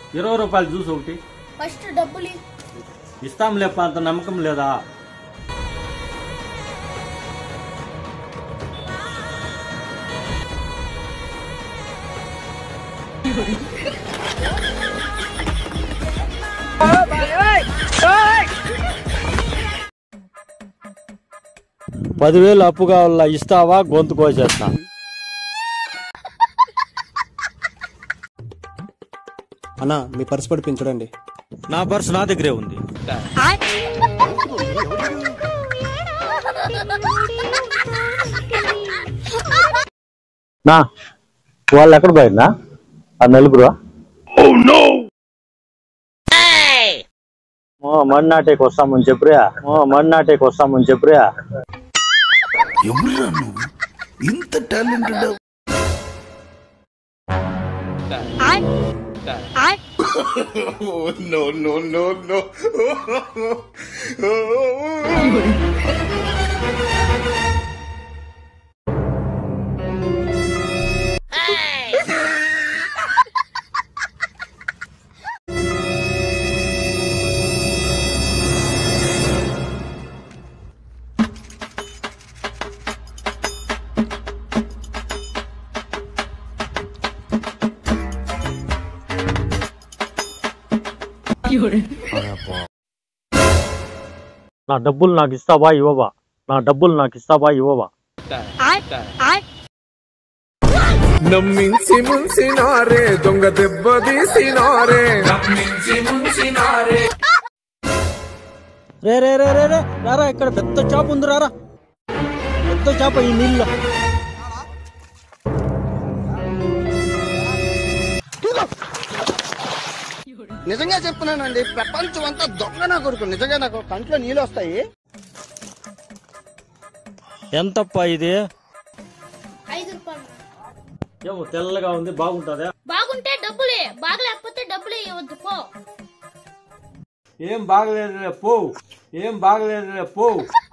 ఇరవై రూపాయలు జ్యూస్ ఒకటి ఫస్ట్ డబ్బులు ఇ- ఇస్తాం లేప అంత నమ్మకం లేదా పదివేలు అప్పు కావాలా ఇస్తావా గొంతు కోసేస్తా అన్నా మీ పర్స్ పడిపోయింది చూడండి నా పర్సు నా దగ్గరే ఉంది నా వాళ్ళు ఎక్కడ పోయిందా ఆ నలుగురు మడినాటేకి వస్తామని చెప్పురా మడినాటేకి వస్తామని చెప్పురా ఎవరురా నువ్వు ఇంత talented no no no no నా డబ్బులు నాకు ఇస్తావా ఇవ్వవా నా డబ్బులు నాకు ఇస్తావా ఇవ్వవా నమ్మించి ముంచినారే దొంగ దెబ్బ తీసినారే రే రే రే రే రే రారా ఇక్కడ పెద్ద చేప ఉంది రారా పెద్ద చేప ఈ నీళ్ళలో నిజంగా చెప్తున్నానండి ప్రపంచం అంతా దొంగ నా కొడుకు నిజంగా నాకు కంట్లో నీళ్ళు వస్తాయి ఎంతప్పా ఇది ఐదు రూపాయలు ఏమో తెల్లగా ఉంది బాగుంటుందా బాగుంటే డబ్బులే బాగలేకపోతే డబ్బులే ఇవ్వద్దు పో ఏం బాగలేదు పో ఏం బాగలేదు పో